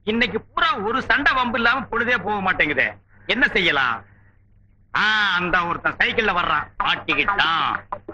இன்னைக்கு பூரா ஒரு சண்டை வம்பு இல்லாம பொழுதே போக மாட்டேங்குதே என்ன செய்யலாம் ஆ அந்த ஒருத்தன் சைக்கிள்ல வர்றான் மாட்டிக்கிட்டான்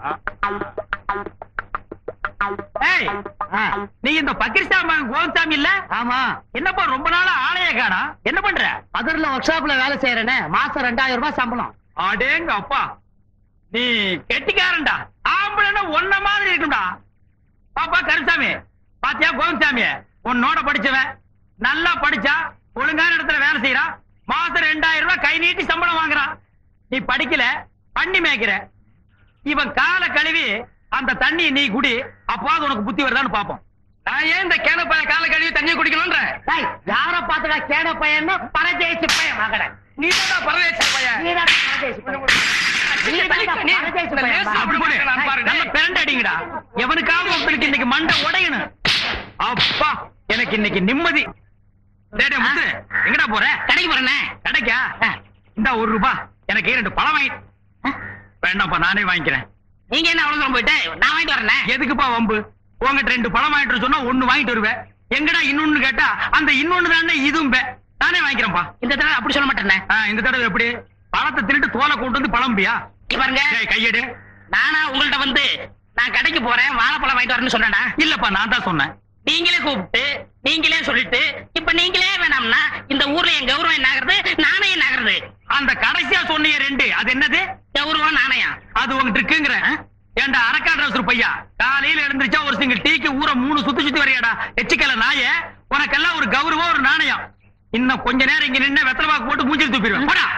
ஆ. ஏய் நீ இந்த பக்கிரிசா மகன் கோவிந்தாமி இல்ல ஆமா என்னப்பா ரொம்ப நாளா ஆளைய காணா என்ன பண்ற மதுரில் ஒர்க் ஷாப்ல வேலை செய்யறேனே மாசம் ரெண்டாயிரம் ரூபாய் சம்பளம் அடேங்க அப்பா நீ கெட்டிக்காரன்டா ஆம்பளைன்னா ஒன்ன மாதிரி இருக்கும்டா பாப்பா கருசாமி பாத்தியா கோவிந்தாமி உன்னோட படிச்சவன் நல்லா படிச்சா ஒழுங்கான இடத்துல வேலை செய்யறான் மாசம் ரெண்டாயிரம் ரூபாய் கை நீட்டி சம்பளம் வாங்குறான் நீ படிக்கல பண்ணி மேய்க்கிற இவன் காலை கழுவி அந்த தண்ணியை நீ குடி அப்பாவது உனக்கு புத்தி வருதான்னு பாப்போம் நான் ஏன் இந்த கேன பையன் காலை கழுவி தண்ணியை குடிக்கணும்ன்ற டேய், யார பாத்துடா கேட பையன் பரதேசி பையன் மகன நீ தான் பரதேச பையன் நீதான் பரதேசி பையன். நீ தான்டா நீ- பரதேசி இந்த பையன். லேசா அப்படி போடு. நல்ல பிரண்ட் அடிங்கடா எவனுக்காவது உங்களுக்கு இன்னைக்கு மண்டை உடையணும் அப்பா எனக்கு இன்னைக்கு நிம்மதி டேய், டேய், முத்து, எங்கடா போற கடைக்கு போறேனே கடைக்கா இந்த ஒரு ரூபா எனக்கு ரெண்டு பழம் வாங்கி வேண்டாம்ப்பா நானே வாங்கிக்கிறேன் நீங்க என்ன அவ்வளவு தூரம் போயிட்டு நான் வாங்கிட்டு வரேனே எதுக்குப்பா வம்பு உங்ககிட்ட ரெண்டு பழம் வாங்கிட்டு வர சொன்னா ஒண்ணு வாங்கிட்டு வருவேன் எங்கடா இன்னொன்னு கேட்டா அந்த இன்னொன்னு தானே இதுவும் பே. நானே வாங்கிக்கிறேன்ப்பா இந்த தடவை அப்படி சொல்ல மாட்டேனே ஆ, இந்த தடவை எப்படி பழத்தை திருட்டு தோலை கொண்டு வந்து பழம்பியா இங்க பாருங்க டேய், கையெடு நானா உங்கள்ட்ட வந்து நான் கடைக்கு போறேன் வாழைப்பழம் வாங்கிட்டு வரேன்னு சொன்னேனா இல்லப்பா நான் தான் சொன்னேன் நீங்களே கூப்பிட்டு நீங்களே சொல்லிட்டு இப்ப நீங்களே வேணாம்னா இந்த ஊர்ல என் கௌரவம் என்ன ஆகுறது நாணயம் என்ன ஆகுறது அந்த கடைசியா சொன்னீங்க ரெண்டு அது என்னது கௌரவம் நாணயம் அது உங்ககிட்ட இருக்குங்கிற ஏண்டா அரக்காடு பையா காலையில எழுந்திருச்சா ஒரு சிங்கிள் டீக்கு ஊரை மூணு சுத்தி சுத்தி வரையாடா எச்சிக்கல நாய உனக்கெல்லாம் ஒரு கௌரவம் ஒரு நாணயம் இன்னும் கொஞ்ச நேரம் இங்க நின்னு வெத்தலை பாக்கு போட்டு மூஞ்சில் துப்பிடுவேன் போடா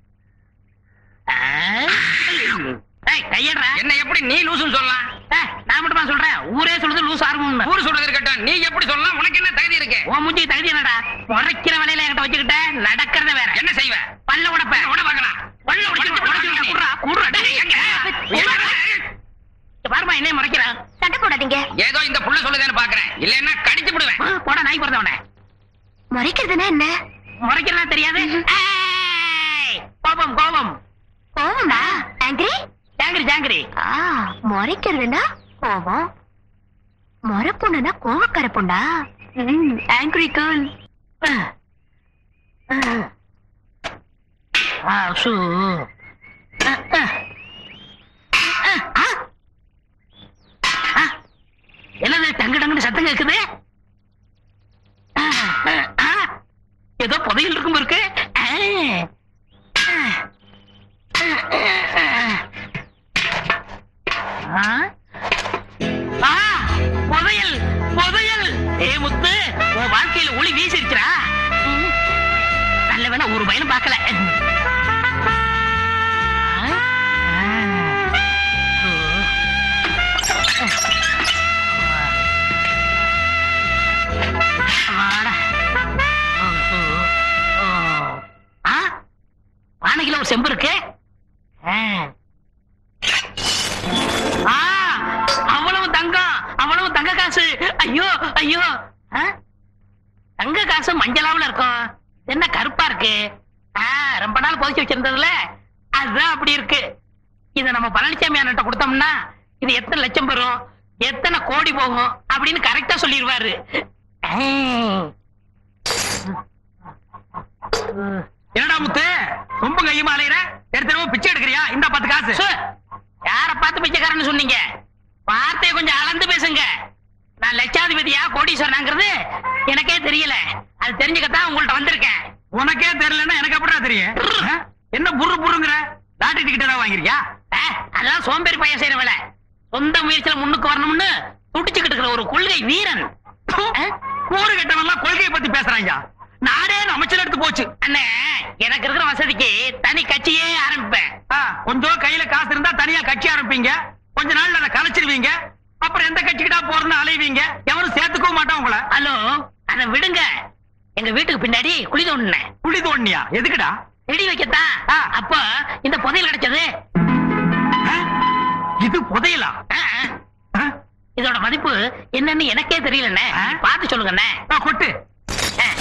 ஏய், கையேடுறா. என்ன எப்படி நீ லூசுன்னு சொல்லலாம் ஏய், நான் மட்டுமா சொல்றேன் ஊரே சொல்றது லூஸ் ஆரம்பம் ஊர் சொல்றது இருக்கட்டும் நீ எப்படி சொல்லலாம் உனக்கு என்ன தகுதி இருக்கு உன் மூஞ்சி தகுதி என்னடா முறைக்கிற வேலையில என்கிட்ட வச்சுக்கிட்ட நடக்கிறத வேற என்ன செய்வ பல்ல உடப்ப உட பார்க்கலாம் பல்ல உடைச்சு உடைச்சு குடுறா குடுறா டேய், எங்க? இங்க பாரும்மா என்னைய முறைக்கிறான் சண்டை போடாதீங்க ஏதோ இந்த புள்ள சொல்லுதேன்னு பாக்குறேன் இல்லன்னா கடிச்சு விடுவேன் போட நாய் பிறந்தவன முறைக்கிறதுனா என்ன முறைக்கிறதா தெரியாது ஏய், கோபம் கோபம் கோவமா ஆங்கிரி ஜாங்கிரி ஜாங்கிரி ஆ முறைக்கிறதுனா கோவம் முறை பொண்ணுனா கோவக்கார பொண்ணா ஆங்கிரி கேர்ள் ஆ, சு. ஆ, ஆ. ஆ, ஆ. ஆ. என்னது டங்கு டங்குன்னு சத்தம் கேக்குது ஆ, ஆ, ஆ. ஏதோ புதையில் இருக்கும் இருக்கு ஆ. ஆ. ஆ. ஆ, புதையல் புதையல் ஏ முத்து உன் வாழ்க்கையில ஒளி வீசிருக்கிறா ம். நல்ல வேணா ஒரு பையனும் பார்க்கல பானைக்குள்ள ஒரு செம்பு இருக்கு ஆ. ஆ, அவ்வளவு தங்கம் அவ்வளவு தங்க காசு ஐயோ ஐயோ ஆ? தங்க காசு மஞ்சளாவுல இருக்கும் இது என்ன கருப்பா இருக்கு ஆ, ரொம்ப நாள் புதைச்சு வச்சிருந்ததுல அதுதான் அப்படி இருக்கு இத நம்ம பழனிசாமி அண்ணன் கொடுத்தோம்னா இது எத்தனை லட்சம் பெறும் எத்தனை கோடி போகும் அப்படின்னு கரெக்டா சொல்லிடுவாரு ஆ. என்னடா முத்து ரொம்ப கையுமா அலையிற எடுத்து பிச்சை எடுக்கிறியா இந்த பத்து காசு சு, யார பார்த்து பிச்சைக்காரன்னு சொன்னீங்க வார்த்தையை கொஞ்சம் அளந்து பேசுங்க நான் லட்சாதிபதியா கோடீஸ்வரனாங்கிறது எனக்கே தெரியல அது தெரிஞ்சுக்கத்தான் உங்கள்ட்ட வந்திருக்கேன் உனக்கே தெரியலன்னா எனக்கு அப்படிடா தெரியும் ஆ? என்ன புரு புருங்கிற லாட்டரி டிக்கெட் ஏதாவது வாங்கிருக்கியா ஆ, அதெல்லாம் சோம்பேறி பையன் செய்யற வேலை சொந்த முயற்சியில முன்னுக்கு வரணும்னு துடிச்சுக்கிட்டு இருக்கிற ஒரு கொள்கை வீரன் ஆ? கூறு கட்டவெல்லாம் கொள்கையை பத்தி பேசுறாங்க நாடே அமைச்சர் எடுத்து போச்சு அண்ணே எனக்கு இருக்கிற வசதிக்கு தனி கட்சியே ஆரம்பிப்பேன் ஆ, கொஞ்சம் கையில காசு இருந்தா தனியா கட்சி ஆரம்பிப்பீங்க கொஞ்ச நாள்ல அதை கலைச்சிருவீங்க அப்புறம் எந்த கட்சிக்கிட்டா போறதுன்னு அலைவீங்க எவரும் சேர்த்துக்கவும் மாட்டான் உங்களை ஹலோ அத விடுங்க எங்க வீட்டுக்கு பின்னாடி குழி தோண்டினேன் குழி தோண்டியா எதுக்குடா செடி வைக்கத்தான் ஆ. அப்ப இந்த புதையல் கிடைச்சது ஆ? இது புதையலா ஆ, ஆ. ஆ? இதோட மதிப்பு என்னன்னு எனக்கே தெரியலண்ணே ஆ? பார்த்து சொல்லுங்கண்ணே ஆ, கொட்டு ஆ.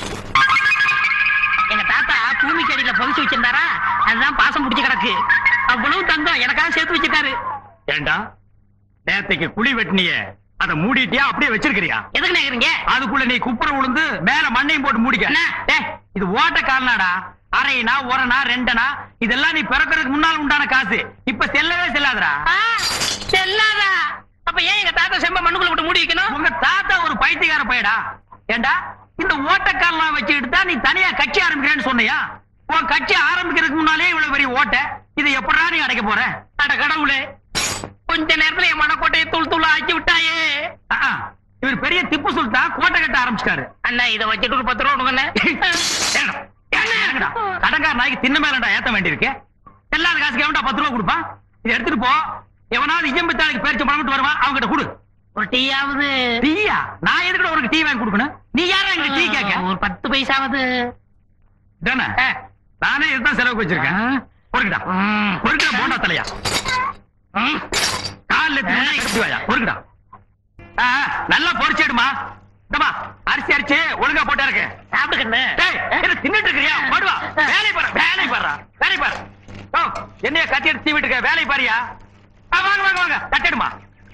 எங்க தாத்தா பூமிக்கு அடியில புதைச்சு வச்சிருந்தாரா அதுதான் பாசம் பிடிச்சு கிடக்கு அவ்வளவு தங்கம் எனக்காக சேர்த்து வச்சிருக்காரு ஏண்டா நேத்தைக்கு குழி வெட்டினிய அத மூடிட்டியா அப்படியே வச்சிருக்கிறியா எதுக்கு நினைக்கிறீங்க அதுக்குள்ள நீ குப்புற விழுந்து மேல மண்ணையும் போட்டு மூடிக்க என்ன? டேய், இது ஓட்ட கால்னாடா அரைனா ஒரணா ரெண்டனா இதெல்லாம் நீ பிறக்கிறதுக்கு முன்னால் உண்டான காசு இப்ப செல்லவே செல்லாதடா ஆ, செல்லாதா அப்ப ஏன் எங்க தாத்தா செம்ப மண்ணுக்குள்ள விட்டு மூடி வைக்கணும் உங்க தாத்தா ஒரு பைத்தியக்கார பையடா ஏண்டா இந்த ஓட்டக்கால்லாம் வச்சுக்கிட்டு தான் நீ தனியா கட்சி ஆரம்பிக்கிறேன்னு சொன்னியா உன் கட்சி ஆரம்பிக்கிறதுக்கு முன்னாலே இவ்வளவு பெரிய ஓட்டை இதை எப்படா நீ அடைக்க போற அட கடவுளே கொஞ்ச நேரத்துல என் மனக்கோட்டையை தூள் தூள் ஆக்கி விட்டாயே ஆ, ஆ. இவர் பெரிய திப்பு சுல்தான் கோட்டை கட்ட ஆரம்பிச்சிட்டாரு அண்ணா இதை வச்சுட்டு ஒரு பத்து ரூபா கொடுங்கண்ணே ஏண்டா, ஏண்டா, ஏண்டா? கடன்கார நாய்க்கு தின்ன மேலடா ஏத்த வேண்டியிருக்கு எல்லாரும் காசுக்கு எவன்டா பத்து ரூபா கொடுப்பான் இதை எடுத்துட்டு போ எவனாவது இயம்பித்தாளுக்கு பேரிச்ச பணம் வருவான் அவங்ககிட்ட கொடு ஒரு டீயாவது டீயா நான் எதுக்கு உனக்கு டீ வாங்கி கொடுக்கணும் நீ யாரா எங்க டீ கேட்க ஒரு பத்து பைசாவது தானே நானே இதுதான் செலவுக்கு வச்சிருக்கேன் பொறுக்கிடா ம். பொறுக்கிடா போண்டா தலையா ம். காலில் எடுத்து வாயா பொறுக்கிடா ஆ, நல்லா பொரிச்சிடுமா இந்தமா அரிசி அரிச்சு ஒழுங்கா போட்டா இருக்கு சாப்பிடு கண்ணு டேய் என்ன தின்னுட்டு இருக்கறியா படுவா வேலை பாரு வேலை பாரு வேலை பாரு ஓ என்னைய கத்தி எடுத்து தீவிட்டு இருக்க வேலை பாரியா ஆ, வாங்க வாங்க வாங்க தட்டிடுமா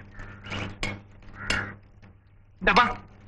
இந்தப்பா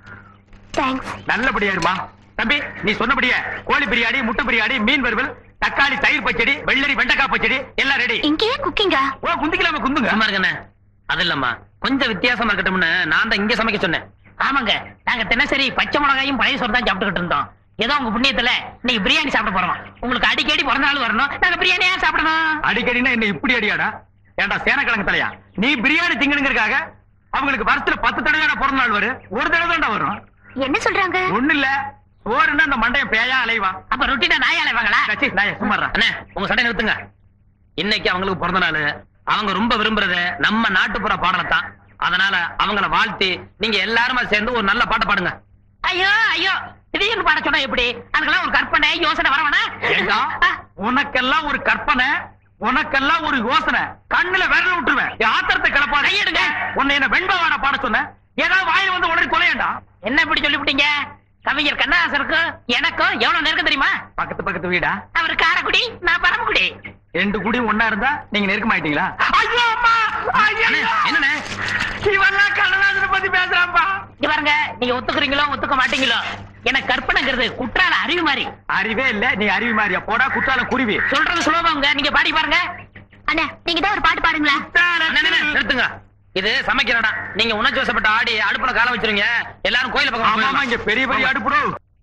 தேங்க்ஸ் நல்லபடியா இருமா தம்பி நீ சொன்னபடியே கோழி பிரியாணி முட்டை பிரியாணி மீன் வறுவல் தக்காளி தயிர் பச்சடி வெள்ளரி வெண்டைக்காய் பச்சடி எல்லாம் ரெடி இங்கேயே குக்கிங்கா ஓ குந்திக்கலாம குந்துங்க சும்மா இருக்கண்ணே அது இல்லம்மா கொஞ்சம் வித்தியாசமா இருக்கட்டும்னு நான் தான் இங்க சமைக்க சொன்னேன் ஆமாங்க நாங்க தினசரி பச்சை மிளகாயும் பழைய சோறு தான் சாப்பிட்டுக்கிட்டு இருந்தோம் ஏதோ உங்க புண்ணியத்துல இன்னைக்கு பிரியாணி சாப்பிட போறோம் உங்களுக்கு அடிக்கடி பிறந்த நாள் வரணும் நாங்க பிரியாணியா சாப்பிடணும் அடிக்கடினா என்ன இப்படி அடியாடா ஏன்டா சேனக்கிழங்கு தலையா நீ பிரியாணி திங்கணுங்கிறதுக்காக அவங்களுக்கு வருஷத்துல பத்து தடவை பிறந்த நாள் வரும் ஒரு தடவை தான்டா வரும் என்ன சொல்றாங்க ஒண்ணு இல்ல சோறுன்னா அந்த மண்டையன் பேயா அலைவான் அப்ப ரொட்டினா நாயால வாங்களா கச்சி நான் சும்மாறா அண்ணே உங்க சண்டை நிறுத்துங்க இன்னைக்கு அவங்களுக்கு பிறந்த நாள் அவங்க ரொம்ப விரும்புறது நம்ம நாட்டுப்புற பாடலை தான் அதனால அவங்கள வாழ்த்தி நீங்க எல்லாருமே சேர்ந்து ஒரு நல்ல பாட்டு பாடுங்க ஐயோ ஐயோ திடீர்னு பாட சொன்னா எப்படி அதுக்கெல்லாம் ஒரு கற்பனை யோசனை வரவனா ஏண்டா உனக்கெல்லாம் ஒரு கற்பனை உனக்கெல்லாம் ஒரு யோசனை கண்ணுல விரல விட்டுருவேன் என் ஆத்திரத்தை கிளப்பாடு கையெடுங்க. உன்னை என்ன வெண்பாவாட பாட சொன்னேன் ஏதாவது வாயில வந்து உடனே தொலையண்டா என்ன இப்படி சொல்லிவிட்டீங்க கவிஞர் கண்ணதாசருக்கும் எனக்கும் எவ்வளவு நெருக்கம் தெரியுமா பக்கத்து பக்கத்து வீடா அவர் காரக்குடி நான் பரமக்குடி ரெண்டு கூடி ஒண்ணா இருந்தா நீங்க நெருக்கமாயிட்டீங்களா ஐயோ அம்மா ஐயோ என்னண்ணே இவெல்லாம் கண்ணதாசனை பத்தி பேசுறான்பா இங்க பாருங்க நீங்க ஒத்துக்குறீங்களோ ஒத்துக்க மாட்டீங்களோ எனக்கு கற்பனைங்கிறது குற்றால அறிவு மாதிரி அறிவே இல்ல நீ அறிவு மாதிரியா போடா குற்றால குருவி சொல்றது சுலபங்க நீங்க பாடி பாருங்க அண்ணா நீங்க தான் ஒரு பாட்டு பாடுங்களா அண்ணே, அண்ணே, நிறுத்துங்க இது சமைக்கிற இடம் நீங்க உணர்ச்சி வசப்பட்ட ஆடி அடுப்புல கால வச்சிருங்க எல்லாரும் கோயில பக்கம் ஆமா போயிடலாம். இங்க பெரிய பெரிய அடுப்புடு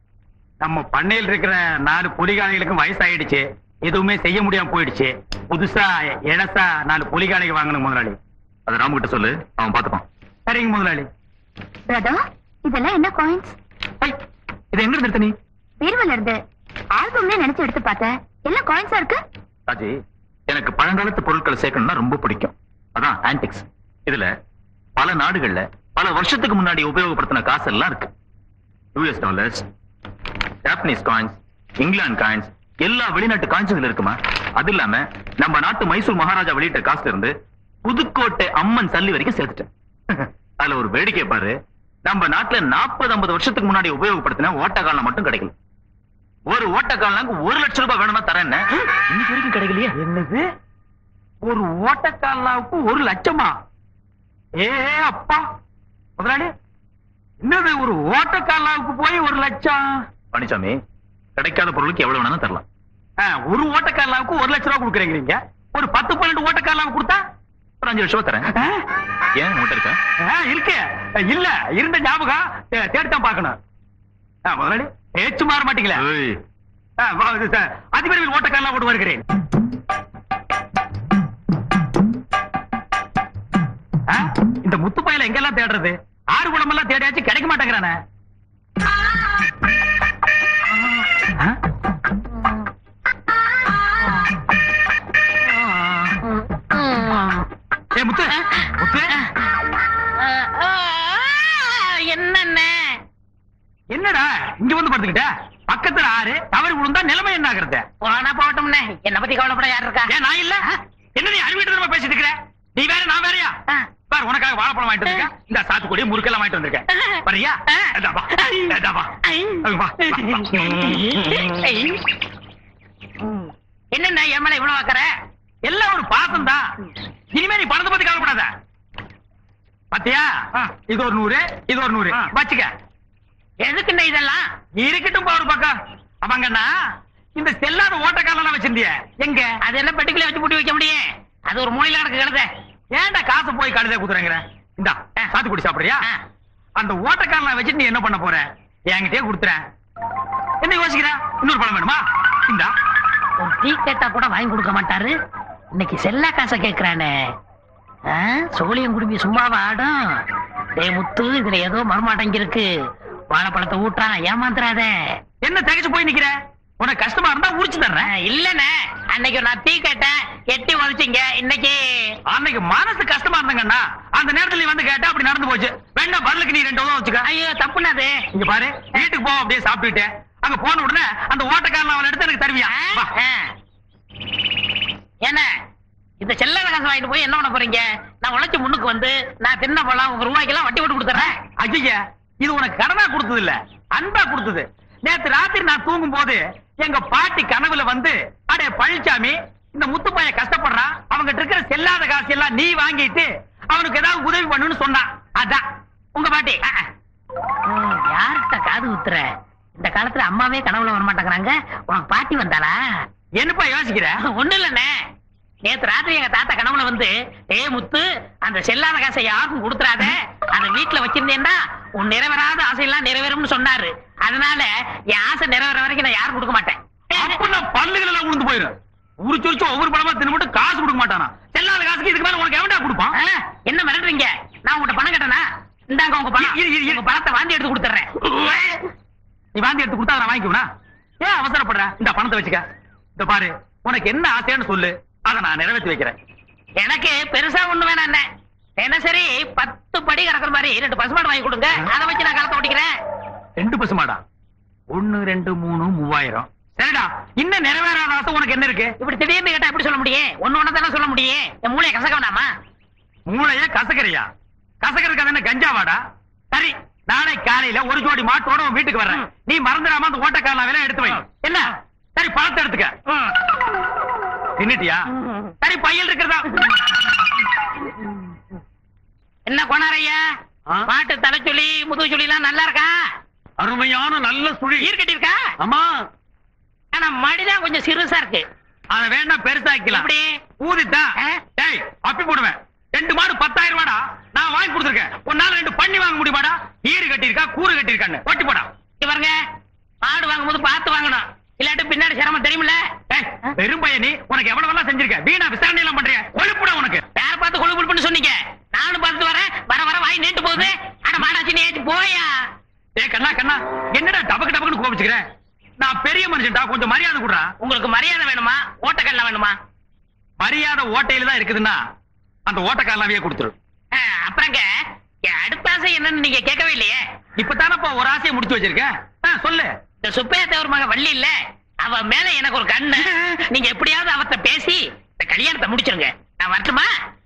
நம்ம பண்ணையில் இருக்கிற நாலு புலிகாலைகளுக்கும் வயசாயிடுச்சு எதுவுமே செய்ய முடியாம போயிடுச்சு புதுசா இளசா நாலு புலிகாலைக்கு வாங்கணும் முதலாளி அது ராமு கிட்ட சொல்லு அவன் பாத்துப்பான் சரிங்க முதலாளி பிரதர் இதெல்லாம் என்ன காயின்ஸ் ஐ, இது எங்க இருந்து எடுத்த நீ பீர்வல இருந்து ஆல்பம்ல நினைச்சு எடுத்து பார்த்தேன் எல்லாம் காயின்ஸா இருக்கு ராஜி எனக்கு பழங்காலத்து பொருட்களை சேர்க்கணும்னா ரொம்ப பிடிக்கும் அதான் ஆன்டிக்ஸ் இதுல பல நாடுகள்ல பல வருஷத்துக்கு முன்னாடி உபயோகப்படுத்தின காசு எல்லாம் இருக்கு யூஎஸ் டாலர்ஸ் ஜாப்பனீஸ் காயின்ஸ் இங்கிலாந்து காயின்ஸ் எல்லா வெளிநாட்டு காயின்ஸ் இதுல இருக்குமா அது இல்லாம நம்ம நாட்டு மைசூர் மகாராஜா வெளியிட்ட காசுல இருந்து புதுக்கோட்டை அம்மன் சல்லி வரைக்கும் சேர்த்துட்டேன் அதுல ஒரு வேடிக்கை பாரு நம்ம நாட்டுல நாற்பது ஐம்பது வருஷத்துக்கு முன்னாடி உபயோகப்படுத்தின ஓட்டக்காலம் மட்டும் கிடைக்கல ஒரு ஓட்டக்காலனுக்கு ஒரு லட்சம் ரூபாய் வேணும்னா தரேன் இன்னைக்கு வரைக்கும் கிடைக்கலையா என்னது ஒரு ஓட்டக்காலாவுக்கு ஒரு லட்சமா ஏ அப்பா முதலாளி என்னது ஒரு ஓட்டக்காலாவுக்கு போய் ஒரு லட்சம் பழனிசாமி கிடைக்காத பொருளுக்கு எவ்வளவு வேணாலும் தரலாம் ஆ, ஒரு ஓட்டக்காலாவுக்கு ஒரு லட்சம் ரூபாய் கொடுக்குறீங்க ஒரு பத்து பன்னெண்டு ஓட்டக்காலாவுக்கு கொடுத்தா ஒரு அஞ்சு லட்சம் ரூபாய் தரேன் ஆ? ஏன் உங்கள்கிட்ட இருக்கா ஆ, இருக்கு இல்ல இருந்த ஞாபகம் தே- தேடித்தான் பார்க்கணும் ஆ, முதலாளி பேச்சு மாற மாட்டீங்களா ஏய், ஆ, வா, இது சார், அதிபர்கள் ஓட்டக்காலாம் போட்டு வருகிறேன் ஆ, இந்த முத்து பையில எங்கெல்லாம் தேடுறது ஆறு குளம் எல்லாம் தேடியாச்சு கிடைக்க மாட்டேங்கிறானே ஆ? ஏய், முத்து முத்து என்னண்ணே என்னடா இங்க வந்து படுத்துக்கிட்ட பக்கத்துல ஆறு தவறி விழுந்தா நிலைமை என்ன ஆகுறது போனா போகட்டும்ண்ணே என்ன பத்தி கவலைப்பட யார் இருக்கா ஏன் நான் இல்ல என்ன நீ அறிவிட்டு பேசிட்டு இருக்கிற நீ வேற நான் வேறயா ஆ. பாரு உனக்காக வாழைப்பழம் வாங்கிட்டு வந்திருக்கேன் இந்த சாத்துக்குடி முறுக்கெல்லாம் வாங்கிட்டு வந்திருக்கேன் வரியா ஆ. இந்தா வா. இந்தா வா. வா, வா, வா. என்னண்ணே என் மேல இவ்வளவு வைக்கிற எல்லாம் ஒரு பாசம் தான் இனிமே நீ பணத்தை பத்தி கவலைப்படாத பாத்தியா இது ஒரு நூறு இது ஒரு நூறு வச்சுக்க எதுக்குண்ணே இதெல்லாம் இருக்கட்டும் பா ஒரு பக்கம் அவங்கண்ணா இந்த செல்லாத ஓட்டக்காரெல்லாம் வச்சிருந்திய எங்க அது என்ன பெட்டிக்குள்ள வச்சு பூட்டி வைக்க முடியும் அது ஒரு மூலையில கிடக்கு கழுத ஏன்டா காசை போய் கழுத குத்துறேங்கிற இந்தா சாத்துக்குடி சாப்பிடுறியா ஆ. அந்த ஓட்டக்காரனை வச்சுட்டு நீ என்ன பண்ண போற என்கிட்டயே கொடுத்துறேன் என்ன யோசிக்கிற இன்னொரு பழம் வேணுமா இந்தா ஒரு டீ கேட்டா கூட வாங்கி கொடுக்க மாட்டாரு இன்னைக்கு செல்லா காசை கேக்குறானே ஆ, சோழியம் குடும்பி சும்மாவா ஆடும் டேய் முத்து இதுல ஏதோ மர்மாட்டம் இருக்கு வாழைப்பழத்தை ஊட்டான் ஏமாந்துறாத என்ன தகச்சு போய் நிக்கிற உனக்கு கஷ்டமா இருந்தா உரிச்சு தர்றேன் இல்லண்ணே அன்னைக்கு நான் டீ கேட்டேன் எட்டி உதச்சிங்க இன்னைக்கு அன்னைக்கு மனசு கஷ்டமா இருந்தாங்கண்ணா அந்த நேரத்துல நீ வந்து கேட்டா அப்படி நடந்து போச்சு வேண்டாம் பதிலுக்கு நீ ரெண்டு உதவ வச்சுக்க ஐயோ தப்புனது இங்க பாரு வீட்டுக்கு போ அப்படியே சாப்பிட்டுட்டு அங்க போன உடனே அந்த ஓட்டக்காரன் அவளை எடுத்து எனக்கு தருவியா வா. என்ன இந்த செல்லாத காசு வாங்கிட்டு போய் என்ன பண்ண போறீங்க நான் உழைச்சு முன்னுக்கு வந்து நான் தின்ன போலாம் உங்க ரூபாய்க்கெல்லாம் வட்டி போட்டு கொடுத்துறேன் ஐயா இது உனக்கு கடனா கொடுத்தது இல்ல அன்பா கொடுத்தது நேத்து ராத்திரி நான் தூங்கும் போது எங்க பாட்டி கனவுல வந்து அடே பழனிசாமி இந்த முத்து பையன் கஷ்டப்படுறான் அவங்க இருக்கிற செல்லாத காசு எல்லாம் நீ வாங்கிட்டு அவனுக்கு ஏதாவது உதவி பண்ணுன்னு சொன்னான் அதான் உங்க பாட்டி யார்கிட்ட காது குத்துற இந்த காலத்துல அம்மாவே கனவுல வர மாட்டேங்கிறாங்க உனக்கு பாட்டி வந்தாளா என்னப்பா யோசிக்கிற ஒண்ணு இல்லண்ணே நேத்து ராத்திரி எங்க தாத்தா கனவுல வந்து ஏ முத்து அந்த செல்லாத காசை யாருக்கும் கொடுத்துறாத அந்த வீட்டுல வச்சிருந்தேன்னா உன் நிறைவேறாத ஆசையெல்லாம் நிறைவேறும்னு சொன்னாரு அதனால என் ஆசை நிறைவேற வரைக்கும் நான் யாரும் கொடுக்க மாட்டேன் அப்படின்னா பல்லுகள் எல்லாம் உளுந்து போயிடும் உரிச்சு உரிச்சு ஒவ்வொரு படமா தின்னு மட்டும் காசு கொடுக்க மாட்டானா செல்லாத காசுக்கு இதுக்கு மேல உனக்கு எவன்டா கொடுப்பான் ஆ, என்ன மிரட்டுறீங்க நான் உங்கள்கிட்ட பணம் கட்டனா இந்தாங்க உங்க பணம் இரு, இரு, இரு. உங்க பணத்தை வாந்தி எடுத்து கொடுத்துறேன் நீ வாந்தி எடுத்து கொடுத்தா நான் வாங்கிக்குவனா ஏன் அவசரப்படுற இந்த பணத்தை வச்சுக்க இந்த பாரு உனக்கு என்ன ஆசைன்னு சொல்லு அதை நான் நிறைவேற்றி வைக்கிறேன் எனக்கு பெருசா ஒண்ணு வேணாம் அண்ணே. என்ன சரி பத்து படி கிடக்குற மாதிரி ரெண்டு பசுமாடு வாங்கி கொடுங்க அதை வச்சு நான் காலத்தை ஓட்டிக்கிறேன் ரெண்டு பசுமாடா ஒன்னு ரெண்டு மூணு மூவாயிரம் சரிடா இன்னும் நிறைவேறாத ஆசை உனக்கு என்ன இருக்கு இப்படி திடீர்னு கேட்டா எப்படி சொல்ல முடியும் ஒண்ணு ஒண்ணு தானே சொல்ல முடியும் என் மூளையை கசக்க வேண்டாமா மூளைய கசக்கறியா கசக்கறதுக்கு அது என்ன கஞ்சாவாடா சரி நாளை காலையில ஒரு ஜோடி மாட்டோட உன் வீட்டுக்கு வர்றேன் நீ மறந்துடாம அந்த ஓட்டக்காரன் வேலை எடுத்து வை என்ன சரி பணத்தை எடுத்துக்க தின்னுட்டியா சரி பையல் இருக்கிறதா என்ன கொண்டாரையா ஆ? பாட்டு தலைச்சொலி முதுகு சொல்லி எல்லாம் நல்லா இருக்கா அருமையான நல்ல சுழி ஈர் கட்டியிருக்கா ஆமா ஆனா மடிதான் கொஞ்சம் சிறுசா இருக்கு அத வேணா பெருசாக்கலாம் எப்படி ஊதித்தா ஆ? டேய் அப்பி போடுவேன் ரெண்டு மாடு பத்தாயிரம் ரூபாடா நான் வாங்கி கொடுத்துருக்கேன் ஒரு நாள் ரெண்டு பண்ணி வாங்க முடியுமாடா ஈடு கட்டியிருக்கா கூறு கட்டியிருக்கான்னு ஒட்டி போடா இங்க பாருங்க மாடு வாங்கும்போது பார்த்து வாங்கணும் இல்லாட்டி பின்னாடி சிரமம் தெரியுமில்ல டேய் பெரும் பையனி உனக்கு எவ்வளவு எல்லாம் செஞ்சிருக்க வீணா விசாரணை எல்லாம் பண்றிய கொழுப்புடா உனக்கு யார பார்த்து கொழு கொழுப்புன்னு சொன்னீங்க நானும் பார்த்து வரேன் வர வர வாய் நீண்டு போகுது ஆனா மாடாச்சி நீ ஏச்சு போயா ஏய் கண்ணா கண்ணா என்னடா டபக்கு டபக்குன்னு கோபிச்சுக்கிறேன் நான் பெரிய மனுஷன்டா கொஞ்சம் மரியாதை கொடுறா உங்களுக்கு மரியாதை வேணுமா ஓட்டக்கல்ல வேணுமா மரியாதை ஓட்டையில தான் இருக்குதுன்னா அந்த ஓட்டக்காரனாவே கொடுத்துரு ஆ, அப்புறங்க என் அடுத்த ஆசை என்னன்னு நீங்க கேட்கவே இல்லையே இப்பதானப்பா ஒரு ஆசையை முடிச்சு வச்சிருக்கேன் ஆ, சொல்லு இந்த சுப்பையா தேவர் மக வள்ளி இல்ல அவ மேல எனக்கு ஒரு கண்ணு நீங்க எப்படியாவது அவத்த பேசி இந்த கல்யாணத்தை முடிச்சிருங்க நான் வரட்டுமா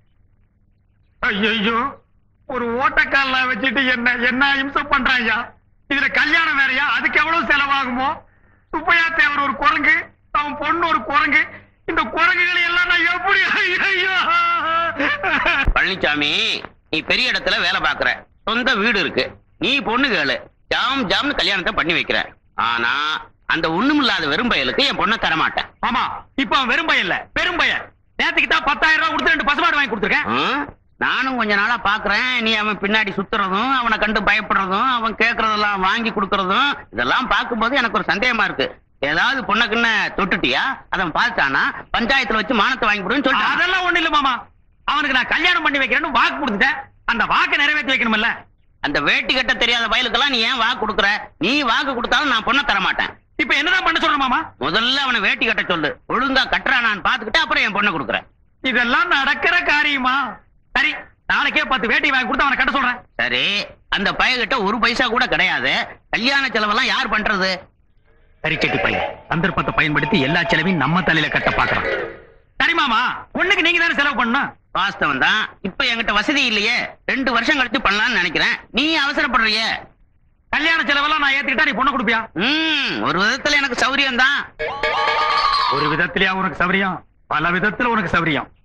ஐயோ ஒரு ஓட்டக்காரல வச்சுட்டு என்ன என்ன இம்சம் பண்றாங்க இதுல கல்யாணம் வேறயா அதுக்கு எவ்வளவு செலவாகுமோ சுப்பையா தேவர் ஒரு குரங்கு அவன் பொண்ணு ஒரு குரங்கு இந்த குரங்குகளை எல்லாம் நான் எப்படி ஐயோ பழனிசாமி நீ பெரிய இடத்துல வேலை பாக்குற சொந்த வீடு இருக்கு நீ பொண்ணு கேளு ஜாம் ஜாம்னு கல்யாணத்தை பண்ணி வைக்கிற ஆனா அந்த ஒண்ணுமில்லாத வெறும் பயலுக்கு என் பொண்ணை தரமாட்டேன் ஆமா இப்ப அவன் வெறும் பையன் இல்ல பெரும் பையன் நேத்துக்கு தான் பத்தாயிரம் ரூபாய் கொடுத்து ரெண்டு பசுமாடு வாங்கி கொடுத்துருக்கேன் ம்? நானும் கொஞ்ச நாளா பாக்குறேன் நீ அவன் பின்னாடி சுத்துறதும் அவனை கண்டு பயப்படுறதும் அவன் கேக்குறதெல்லாம் வாங்கி கொடுக்கறதும் இதெல்லாம் பார்க்கும்போது எனக்கு ஒரு சந்தேகமா இருக்கு ஏதாவது பொண்ணுக்குன்னு தொட்டுட்டியா அதன் பார்த்தானா பஞ்சாயத்துல வச்சு மானத்தை வாங்கி கொடுன்னு சொல்லிட்டான் அதெல்லாம் ஒண்ணு இல்ல மாமா அவனுக்கு நான் கல்யாணம் பண்ணி வைக்கிறேன்னு வாக்கு கொடுத்துட்டேன் அந்த வாக்கை நிறைவேற்றி வைக்கணும்ல அந்த வேட்டி கட்ட தெரியாத பயலுக்கெல்லாம் நீ ஏன் வாக்கு கொடுக்குற நீ வாக்கு கொடுத்தாலும் நான் பொண்ணை தர மாட்டேன் இப்ப என்னதான் பண்ண சொல்ற மாமா முதல்ல அவனை வேட்டி கட்ட சொல்லு ஒழுங்கா கட்டுறானான்னு பாத்துக்கிட்டு அப்புறம் என் பொண்ணை கொடுக்குறேன் இதெல்லாம் நடக்கிற காரியமா சரி நாளைக்கே பத்து வேட்டி வாங்கி கொடுத்து அவனை கட்ட சொல்றேன் சரி அந்த பயகிட்ட ஒரு பைசா கூட கிடையாது கல்யாண செலவெல்லாம் யார் பண்றது சரி செட்டி பையன் சந்தர்ப்பத்தை பயன்படுத்தி எல்லா செலவையும் நம்ம தலையில கட்ட பாக்குறான் சரி மாமா பொண்ணுக்கு நீங்க தானே செலவு பண்ணணும் வாஸ்தவம் தான் இப்ப என்கிட்ட வசதி இல்லையே ரெண்டு வருஷம் கழிச்சு பண்ணலாம்னு நினைக்கிறேன் நீ அவசரப்படுறிய கல்யாண செலவெல்லாம் நான் ஏத்துக்கிட்டா நீ பொண்ணை கொடுப்பியா ம் ஒரு விதத்துல எனக்கு சௌரியம் தான் ஒரு விதத்திலயா உனக்கு சௌரியம் பல விதத்துல உனக்கு சௌரியம்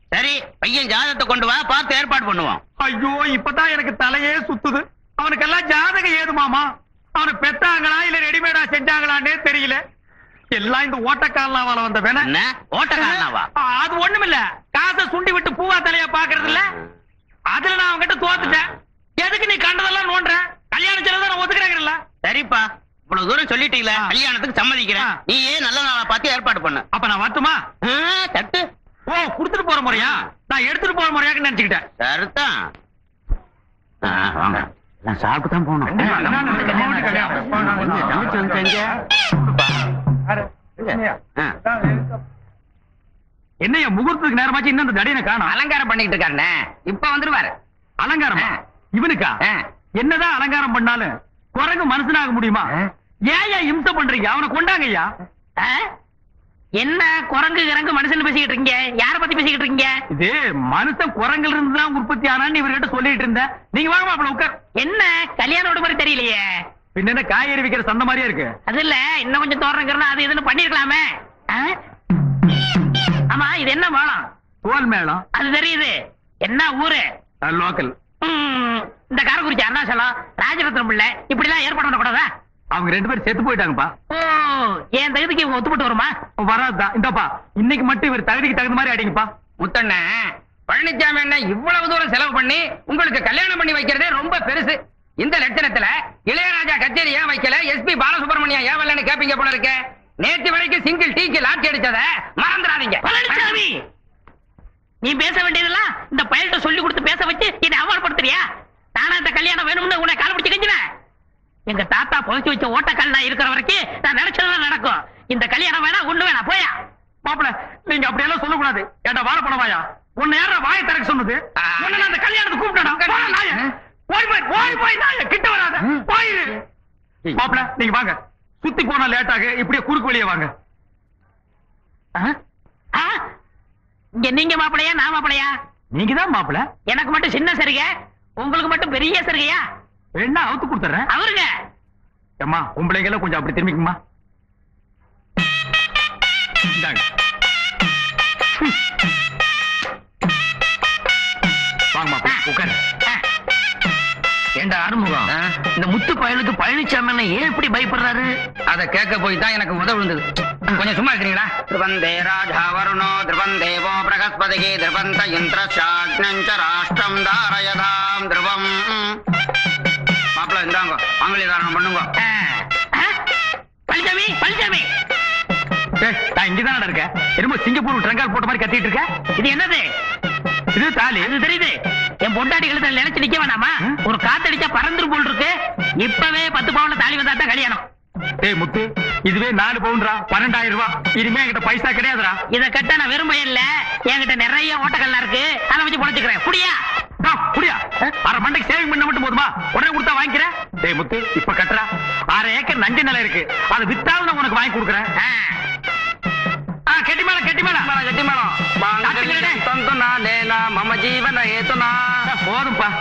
சரி பையன் ஜாதகத்தை கொண்டு வா பார்த்து ஏற்பாடு பண்ணுவோம் ஐயோ இப்பதான் எனக்கு தலையே சுத்துது அவனுக்கெல்லாம் ஜாதகம் ஏது மாமா அவனை பெத்தாங்களா இல்ல ரெடிமேடா செஞ்சாங்களான்னே தெரியல எல்லாம் இந்த ஓட்டக்காரனாவால வந்த வேணா என்ன ஓட்டக்காரனாவா அது ஒண்ணுமில்ல காசை சுண்டி விட்டு பூவா தலையா பாக்குறது இல்ல அதுல நான் அவன்கிட்ட தோத்துட்டேன் எதுக்கு நீ கண்டதெல்லாம் நோண்டுற கல்யாண செலவு தான் நான் ஒத்துக்கிறேங்கல்ல சரிப்பா இவ்வளவு தூரம் சொல்லிட்டீங்களே ஆ. கல்யாணத்துக்கு சம்மதிக்கிறேன் ஆ. நீ ஏன் நல்ல நாளா பார்த்து ஏற்பாடு பண்ணு அப்ப நான் வரட்டுமா ஆ, தட்டு ஓ குடுத்துட்டு போற முறையா நான் எடுத்துட்டு போற முறையாக்கு நினைச்சுக்கிட்டேன் சரிதான் ஆ, வாங்க நான் சாப்பிட்டு தான் போகணும் தங்கச்சி வந்துட்டாங்க. ஆ. என்னையா முகூர்த்தத்துக்கு நேரமாச்சு இன்னும் அந்த தடியனை காணும் அலங்காரம் பண்ணிட்டு இருக்காருண்ணே இப்ப வந்துருவாரு அலங்காரமா ஆ. இவனுக்கா ஆ. என்னதான் அலங்காரம் பண்ணாலும் குரங்கு மனுஷனாக முடியுமா ஏன் இம்சை பண்றீங்க அவனை கொண்டாங்க ஐயா ஆ? என்ன குரங்கு கிரங்கு மனுஷன் பேசிக்கிட்டு இருக்கீங்க யார பத்தி பேசிக்கிட்டு இருக்கீங்க இது மனுஷன் குரங்குல இருந்து தான் உற்பத்தி ஆனான்னு இவர்கிட்ட சொல்லிட்டு இருந்தேன் நீங்க வாங்க மாப்பிள உட்கார் என்ன கல்யாண விட மாதிரி தெரியலையே பின்ன என்ன காய்கறி விக்கிற சந்த மாதிரியே இருக்கு அது இல்ல இன்னும் கொஞ்சம் தோரணங்கிறனா அது இதுன்னு பண்ணிருக்கலாமே ஆ? ஆமா இது என்ன மேளம் தோல் மேளம் அது தெரியுது என்ன ஊரு லோக்கல் ம், இந்த காரக்குறிச்சி அருணாச்சலம் ராஜரத்னம் பிள்ளை இப்படி எல்லாம் ஏற்பாடு பண்ணக்கூடாதா அவங்க ரெண்டு பேரும் செத்து போயிட்டாங்கப்பா ஓ என் தகுதிக்கு இவங்க ஒத்துப்பட்டு வருமா வராதுதான் இந்தப்பா இன்னைக்கு மட்டும் இவர் தகுதிக்கு தகுந்த மாதிரி அடிங்கப்பா முத்தண்ண பழனிசாமி அண்ணன் இவ்வளவு தூரம் செலவு பண்ணி உங்களுக்கு கல்யாணம் பண்ணி வைக்கிறதே ரொம்ப பெருசு இந்த லட்சணத்துல இளையராஜா கச்சேரி ஏன் வைக்கல எஸ்பி பாலசுப்ரமணியம் ஏன் வரலன்னு கேப்பீங்க போல இருக்க நேற்று வரைக்கும் சிங்கிள் டீக்கு லாட்சி அடிச்சத மறந்துடாதீங்க பழனிசாமி நீ பேச வேண்டியதெல்லாம் இந்த பயல்கிட்ட சொல்லி கொடுத்து பேச வச்சு என்னை அவமானப்படுத்துறியா நானா இந்த கல்யாணம் வேணும்னு உன்னை கால் பிடிச்சு கெஞ்சினேன் எங்க தாத்தா புதைச்சு வச்ச ஓட்டக்கல் நான் இருக்கிற வரைக்கும் நான் நினைச்சதெல்லாம் நடக்கும் இந்த கல்யாணம் வேணா ஒண்ணு வேணா போயா மாப்பிள நீங்க அப்படியெல்லாம் சொல்லக்கூடாது ஏன்டா வாழைப்பழம் வாயா உன்னை யாரா வாயை திறக்க சொன்னது ஆ. உன்னை நான் அந்த கல்யாணத்துக்கு கூப்பிட்டா நாய ஓடி போய் ஓடி போய் நாய கிட்ட வராத போயிரு மாப்பிள நீங்க வாங்க சுத்தி போனா லேட் ஆகு இப்படியே குறுக்கு வழியே வாங்க ஆ? ஆ? இங்க நீங்க மாப்பிளையா நான் மாப்பிளையா நீங்க தான் மாப்பிள எனக்கு மட்டும் சின்ன சரிகை உங்களுக்கு மட்டும் பெரிய சரிகையா வேணா அவுத்து கொடுத்துறேன் அவருங்க அம்மா உம்பளைங்க எல்லாம் கொஞ்சம் அப்படி திரும்பிக்குமா இந்தாங்க வாங்க மாப்பிள உட்காரு ஆ. ஏண்டா ஆறுமுகம் இந்த முத்து பயலுக்கு பழனிசாமி அண்ணன் ஏன் இப்படி பயப்படுறாரு அத கேட்க போய் தான் எனக்கு உதவி விழுந்தது கொஞ்சம் சும்மா இருக்கிறீங்களா ध्रुवन्दे राजा वरुणो ध्रुवम् देवो बृहस्पतिः ध्रुवन्त इन्द्रशाग्नम् च राष्ट्रम् धारयधाम् ध्रुवम् மாப்பிள்ள இந்தாங்க மாங்கலி தாரணம் பண்ணுங்க ஆ. ஆ? பழனிசாமி பழனிசாமி ஏய், நான் இங்கதானடா இருக்கேன் என்னமோ சிங்கப்பூர் ட்ரங்கால் போட்ட மாதிரி கத்திட்டு இருக்க இது என்னது இது தாலி அது தெரியுது என் பொண்டாட்டி கழுத்துல நினைச்சு நிக்க வேணாமா ம்? ஒரு காத்தடிச்சா பறந்துரும் போல் இருக்கு இப்பவே பத்து பவுன்ல தாலி வந்தா தான் கல்யாணம் ஏய் முத்து இதுவே நாலு பவுன்ரா பன்னெண்டாயிரம் ரூபாய் இனிமே என்கிட்ட பைசா கிடையாதுடா இத கட்ட நான் வெறும் இல்ல என்கிட்ட நிறைய ஓட்டக்கல்லாம் இருக்கு அதை வச்சு பொழைச்சுக்கிறேன் புடியா ஆ, புரியா அரை மண்டைக்கு சேவிங் பண்ண மட்டும் போதுமா உடனே கொடுத்தா வாங்கிக்கிறேன் டேய் முத்து இப்ப கட்டுறா அரை ஏக்கர் நஞ்சு நிலம் இருக்கு அதை வித்தாலும் நான் உனக்கு வாங்கி கொடுக்குறேன் ஆ. ஆ, கெட்டி மேளம் கெட்டி மேளம் கட்டி மேடம் மாங்கல்யம் தந்து நானேனா மம ஜீவன ஏத்துனா ஆ, போதும்பா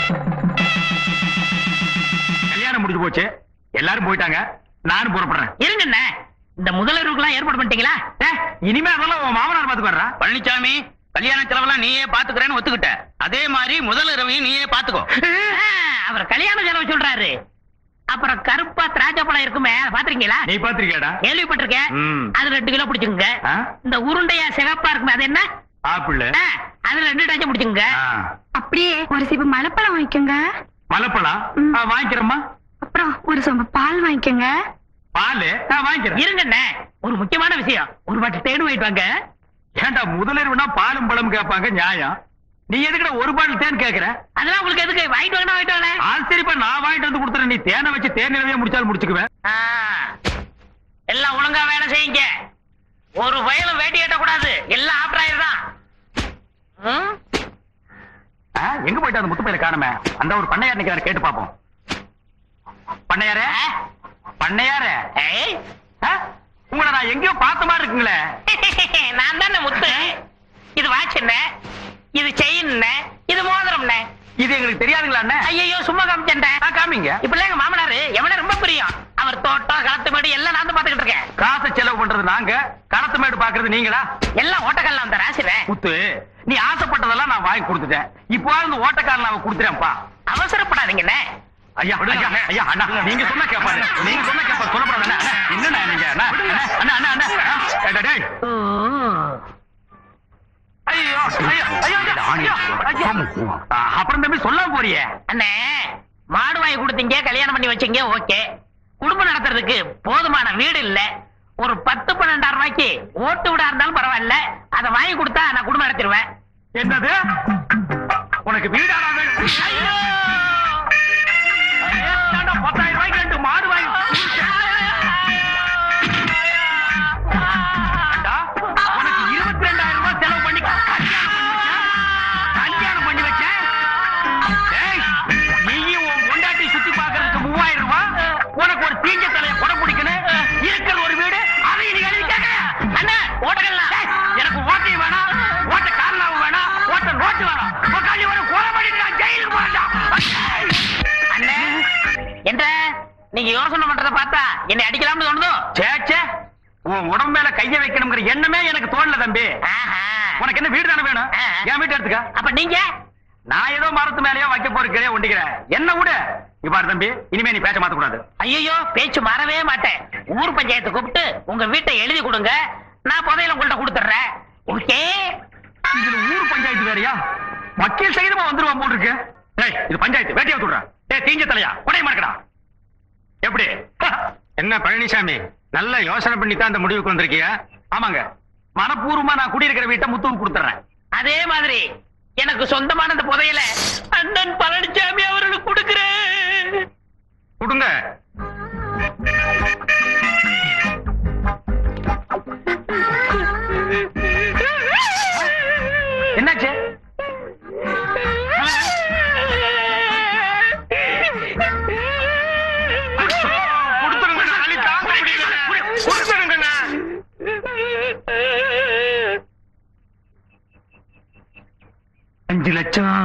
கல்யாணம் முடிஞ்சு போச்சு எல்லாரும் போயிட்டாங்க நானும் புறப்படுறேன் இருங்க அண்ணே. இந்த முதலீடுக்கெல்லாம் ஏற்பாடு பண்ணிட்டீங்களா ஏய், இனிமே அதெல்லாம் உன் மாமனார் பாத்துக்கு வர்றா பழனிசாமி கல்யாண செலவெல்லாம் நீயே பாத்துக்கிறேன்னு ஒத்துக்கிட்ட அதே மாதிரி முதல் இரவையும் நீயே பாத்துக்கோ ஆ, அவர் கல்யாண செலவு சொல்றாரு அப்புறம் கருப்பா திராட்சை பழம் இருக்குமே அதை பாத்திருக்கீங்களா நீ பாத்திருக்கியாடா கேள்விப்பட்டிருக்கேன் ம். அது ரெண்டு கிலோ பிடிச்சுங்க ஆ? இந்த உருண்டையா சிகப்பா இருக்குமே அது என்ன ஆப்பிள் ஆ, அது ரெண்டு டஜன் பிடிச்சுங்க ஆ, அப்படியே ஒரு சீப்பு மலைப்பழம் வாங்கிக்கோங்க மலைப்பழம் ம். ஆ, வாங்கிக்கிறேம்மா அப்புறம் ஒரு சொம்பு பால் வாங்கிக்கோங்க பாலு நான் வாங்கிக்கிறேன் இருங்க அண்ணே. ஒரு முக்கியமான விஷயம் ஒரு பாட்டு தேடு வாங்கிட்டு வாங்க ஏன்டா முதலிரவுனா பாலும் பழம் கேட்பாங்க நியாயம் நீ எதுக்குடா ஒரு பாட்டில் தேன் கேக்குற அதெல்லாம் உங்களுக்கு எதுக்கு வாங்கிட்டு வாங்க வாங்கிட்டு வாங்க ஆ சரிப்பா நான் வாங்கிட்டு வந்து கொடுத்துறேன் நீ தேனை வச்சு தேன் நிலவே முடிச்சாலும் முடிச்சுக்குவேன் ஆ, எல்லாம் ஒழுங்கா வேலை செய்யுங்க ஒரு வயலும் வேட்டி கட்டக்கூடாது எல்லாம் ஆப்ராயர் தான் ம்? ஆ, எங்க போயிட்டு அந்த முத்து பையில காணுமே அந்த ஒரு பண்ணையார் நிக்கிறாரு கேட்டு பாப்போம் பண்ணையாரே பண்ணையாரே ஏய், ஆ? உங்களை நான் எங்கேயோ பார்த்த மாதிரி இருக்குங்களே நான் தானே முத்து இது வாட்ச் என்ன இது செயின் என்ன இது மோதிரம் என்ன இது எங்களுக்கு தெரியாதுங்களா அண்ணே ஐயோ சும்மா காமிச்சேன்டா ஆ, காமிங்க இப்ப எங்க மாமனாரு எவன ரொம்ப பிரியம் அவர் தோட்டம் களத்து மேடு எல்லாம் நான் தான் பாத்துக்கிட்டு இருக்கேன் காசை செலவு பண்றது நாங்க களத்து மேடு பாக்குறது நீங்களா எல்லாம் ஓட்டக்கல்லாம் அந்த ராசிவே முத்து நீ ஆசைப்பட்டதெல்லாம் நான் வாங்கி கொடுத்துட்டேன் இப்போ அந்த ஓட்டக்காரன் அவன் கொடுத்துறேன்ப்பா அவசரப்படாதீங்கண்ணே ஐயா ஐயா ஐயா அண்ணா நீங்க சொன்னா கேப்பாரு நீங்க சொன்னா கேப்பாரு சொல்லப்படாது அண்ணா அண்ணா, என்னண்ணா நீங்க அண்ணா அண்ணா அண்ணா அண்ணா அண்ணா ஆ, டேய், டேய். ஐயோ ஐயோ ஐயோ ஐயோ, ஐயோ ஆ, அப்புறம் தம்பி சொல்லாம போறியே அண்ணே மாடு வாங்கி கொடுத்தீங்க கல்யாணம் பண்ணி வச்சீங்க ஓகே குடும்பம் நடத்துறதுக்கு போதுமான வீடு இல்ல ஒரு பத்து பன்னெண்டாயிரம் ரூபாய்க்கு ஓட்டு விடா இருந்தாலும் பரவாயில்ல அதை வாங்கி கொடுத்தா நான் குடும்பம் நடத்திடுவேன் என்னது உனக்கு வீடாடா வேணும் ஐயோ! ஏன்டா பத்தாயிரம் ரூபாய்க்கு ரெண்டு மாடு வாங்கி ஏண்டா, உனக்கு இருபத்தி ரெண்டாயிரம் ரூபாய் செலவு பண்ணி கல்யாணம் பண்ணி வச்சேன் டேய், நீயும் உன் பொண்டாட்டி சுத்தி பார்க்கறதுக்கு மூவாயிரம் ரூபாய் உனக்கு ஒரு தீஞ்ச தலைய கொடை பிடிக்கணும் இருக்கிற ஒரு வீடு அதை நீ எழுதி கேட்க அண்ணா ஓட்டக்கலாம் டேய், எனக்கு ஓட்டையும் வேணாம் ஓட்ட காரணம் வேணாம் ஓட்ட நோட்டு வேணாம் உக்காளி ஒரு கொலை பண்ணிட்டு நான் ஜெயிலுக்கு போறேன்டா அண்ணே என்ற நீங்க யோசனை பண்றத பார்த்தா என்னை அடிக்கலாம்னு தோணுதோ சேச்சே உன் உடம்பு மேல கைய வைக்கணுங்கிற எண்ணமே எனக்கு தோணல தம்பி ஆஹா. உனக்கு என்ன வீடு தானே வேணும் ஆ. என் வீட்டு எடுத்துக்க அப்ப நீங்க நான் ஏதோ மரத்து மேலயோ வைக்க போறே ஒண்டிக்கிறேன் என்ன விடு இவ்வாறு தம்பி இனிமே நீ பேச மாத்த கூடாது ஐயோ பேச்சு மாறவே மாட்டேன் ஊர் பஞ்சாயத்து கூப்பிட்டு உங்க வீட்டை எழுதி கொடுங்க நான் புதையில உங்கள்ட்ட கொடுத்துட்றேன் ஓகே இதுல ஊர் பஞ்சாயத்து வேறயா வக்கீல் சகிதமா வந்துருவான் போல் இருக்கு டேய் இது பஞ்சாயத்து வேட்டையா விட்டுடுறேன் டேய் தீஞ்ச தலையா உடைய மறக்கடா எப்படி என்ன பழனிசாமி நல்ல யோசனை பண்ணி தான் அந்த முடிவுக்கு வந்திருக்கியா ஆமாங்க மனப்பூர்வமா நான் குடியிருக்கிற வீட்டை முத்துவுக்கு கொடுத்துறேன் அதே மாதிரி எனக்கு சொந்தமான இந்த புதையல அண்ணன் பழனிசாமி அவர்களுக்கு கொடுக்கிறேன் கொடுங்க என்னாச்சு கொடுத்துருங்கண்ணா வலி தாங்க முடியல கொடுத்துருங்கண்ணா அஞ்சு லட்சம்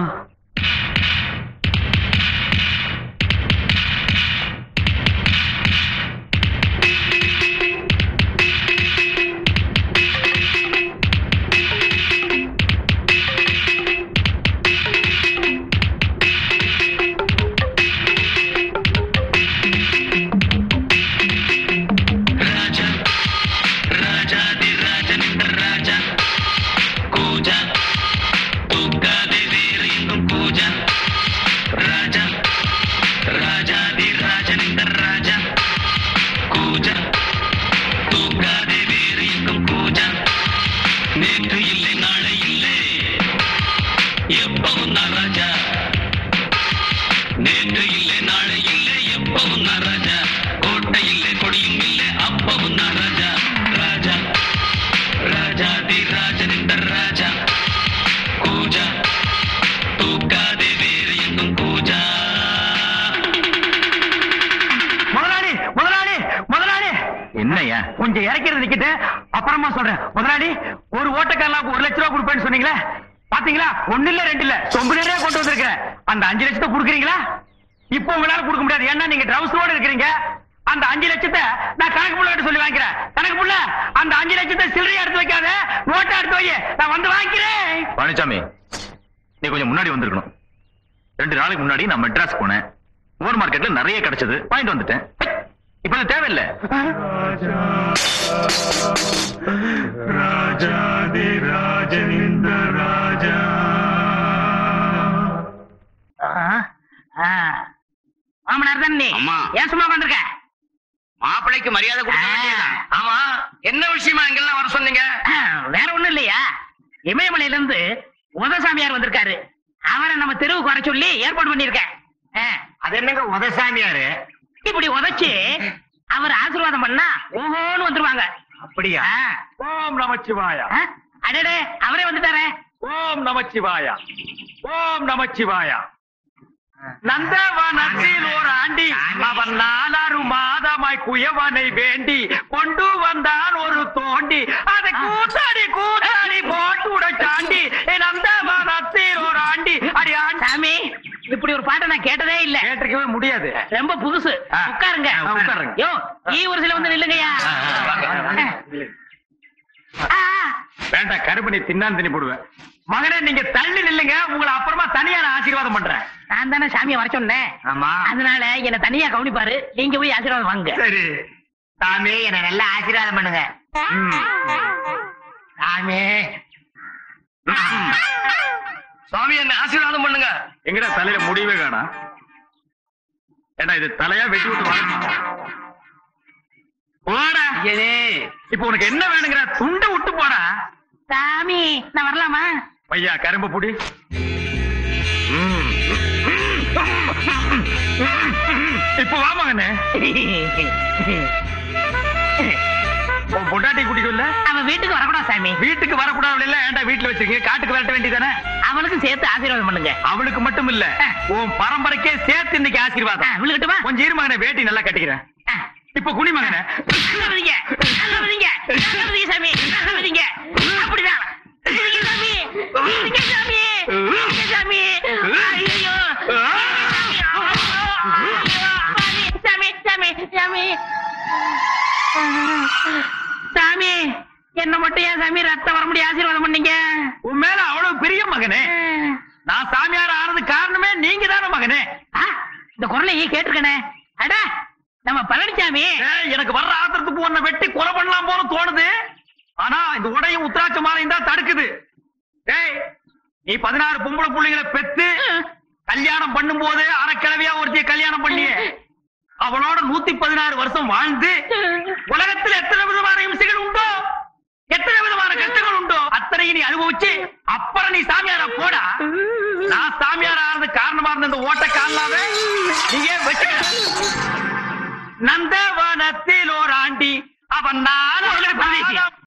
முதலாளி முதலாளி முதலாளி என்னய்யா கொஞ்சம் இறக்கிறது நிக்கிட்டு அப்புறமா சொல்றேன் முதலாளி ஒரு ஓட்டக்காரலாக்கு ஒரு லட்ச ரூபா கொடுப்பேன்னு சொன்னீங்களே பாத்தீங்களா ஒண்ணு இல்ல ரெண்டு இல்ல சொம்பு நிறைய கொண்டு வந்திருக்கிறேன் அந்த அஞ்சு லட்சத்தை கொடுக்குறீங்களா இப்போ உங்களால கொடுக்க முடியாது ஏன்னா நீங்க ட்ரவுசரோட இருக்கிறீங்க அந்த அஞ்சு லட்சத்தை நான் கணக்கு புள்ள சொல்லி வாங்கிக்கிறேன் கணக்கு புள்ள அந்த அஞ்சு லட்சத்தை சில்லறையா எடுத்து வைக்காத நோட்டா எடுத்து வை நான் வந்து வாங்கிக்கிறேன் பழனிசாமி நீ கொஞ்சம் முன்னாடி வந்திருக்கணும் ரெண்டு நாளைக்கு முன்னாடி நான் மெட்ராஸ் போனேன் ஓவர் மார்க்கெட்ல நிறைய கிடைச்சது வாங்கிட்டு வந்துட்டேன் இப்ப அது தேவையில்லை மாமனார் தான் நீ அம்மா. ஏன் சும்மா வந்திருக்க மாப்பிள்ளைக்கு மரியாதை கொடுக்க வேண்டியதுதான். ஆமா என்ன விஷயமா இங்கெல்லாம் வர சொன்னீங்க வேற ஒண்ணும் இல்லையா இமயமலையில இருந்து உதசாமியார் வந்திருக்காரு அவரை நம்ம தெருவுக்கு வர சொல்லி ஏற்பாடு பண்ணிருக்கேன் அது என்னங்க உதசாமியாரு இப்படி உதைச்சு அவர் ஆசீர்வாதம் பண்ணா ஓஹோன்னு வந்துருவாங்க அப்படியா ஆ. ஓம் நமச்சிவாயா ஆ? அடடே அவரே வந்துட்டாரே ஓம் நமச்சிவாயா ஓம் நமச்சிவாயா நந்தவனத்தில் ஒரு ஆண்டி அவன் நாலாறு மாதமாய் குயவனை வேண்டி கொண்டு வந்தான் ஒரு தோண்டி அதை கூத்தாடி கூத்தாடி போட்டு உடைச்சாண்டி நந்தவனத்தில் ஒரு ஆண்டி அடி ஆண்டி சாமி இப்படி ஒரு பாட்டை நான் கேட்டதே இல்ல கேட்டிருக்கவே முடியாது ரொம்ப புதுசு ஆ. உட்காருங்க ஆ, உட்காருங்க. யோ ஈ ஒரு சில வந்து நில்லுங்கய்யா ஆ, ஆ, வாங்க. ஆ, ஆ. வேண்டாம் கருப்பணி தின்னான் தின்னி போடுவேன் மகனே நீங்க தள்ளி நில்லுங்க உங்களை அப்புறமா தனியா நான் ஆசீர்வாதம் பண்றேன் நான் தானே சாமியை வர சொன்னேன் ஆமா அதனால என்ன தனியா கவனிப்பாரு நீங்க போய் ஆசீர்வாதம் வாங்க சரி சாமி என்ன நல்லா ஆசீர்வாதம் பண்ணுங்க சாமி சாமி என்ன ஆசீர்வாதம் பண்ணுங்க எங்கடா தலையில முடியவே காணா ஏண்டா இது தலையா வெட்டி விட்டு வாங்கம்மா போடா இப்ப உனக்கு என்ன வேணுங்கிற துண்டை விட்டு போடா சாமி நான் வரலாமா பையா கரும்பு புடி இப்ப வா மகனே உன் பொண்டாட்டி கூட்டிட்டு இல்ல அவன் வீட்டுக்கு வரக்கூடாது சாமி வீட்டுக்கு வரக்கூடாது இல்ல ஏன்டா வீட்டுல வச்சிருக்கீங்க காட்டுக்கு விரட்ட வேண்டியதானே அவனுக்கும் சேர்த்து ஆசீர்வாதம் பண்ணுங்க அவளுக்கு மட்டும் இல்ல உன் பரம்பரைக்கே சேர்த்து இன்னைக்கு ஆ, ஆசீர்வாதம் விழுகட்டுமா கொஞ்சம் இரு மகனே வேட்டி நல்லா கட்டிக்கிறேன் ஆ. இப்ப குனி மகனே நல்லா விதிங்க, நல்லா விதிங்க, நல்லா விதிங்க சாமி, நல்லா விதிங்க. அப்படிதான். விதிங்க சாமி, விதிங்க சாமி, விதிங்க சாமி. ஐயையோ. ஐயோ, சாமி, சாமி, சாமி. சாமி என்ன மட்டும் ஏன் சாமி ரத்தம் வர முடிய ஆசீர்வாதம் பண்ணீங்க உன் மேல அவ்வளவு பிரியம் மகனே நான் சாமியார் ஆனது காரணமே நீங்க தானே மகனே ஆ, இந்த குரலை கேட்டிருக்கனே அட நம்ம பழனிசாமி ஏய், எனக்கு வர்ற ஆத்திரத்துக்கு உன்னை வெட்டி கொலை பண்ணலாம் போல தோணுது ஆனா இந்த உடையும் உத்திராட்ச மாலையும் தான் தடுக்குது ஏய் நீ பதினாறு பொம்பளை புள்ளைங்களை பெத்து கல்யாணம் பண்ணும் போது அறக்கிழவியா ஒருத்திய கல்யாணம் பண்ணி அவளோட நூத்தி பதினாறு வருஷம் வாழ்ந்து உலகத்தில் எத்தனை விதமான இம்சைகள் உண்டோ எத்தனை விதமான கஷ்டங்கள் உண்டோ அத்தனையும் நீ அனுபவிச்சு அப்புறம் நீ சாமியாரா போடா நான் சாமியார் ஆனது காரணமா இருந்த இந்த ஓட்ட காலாவே நீ ஏன் வச்சுக்க நந்தவனத்தில் ஓராண்டி அவன் நான்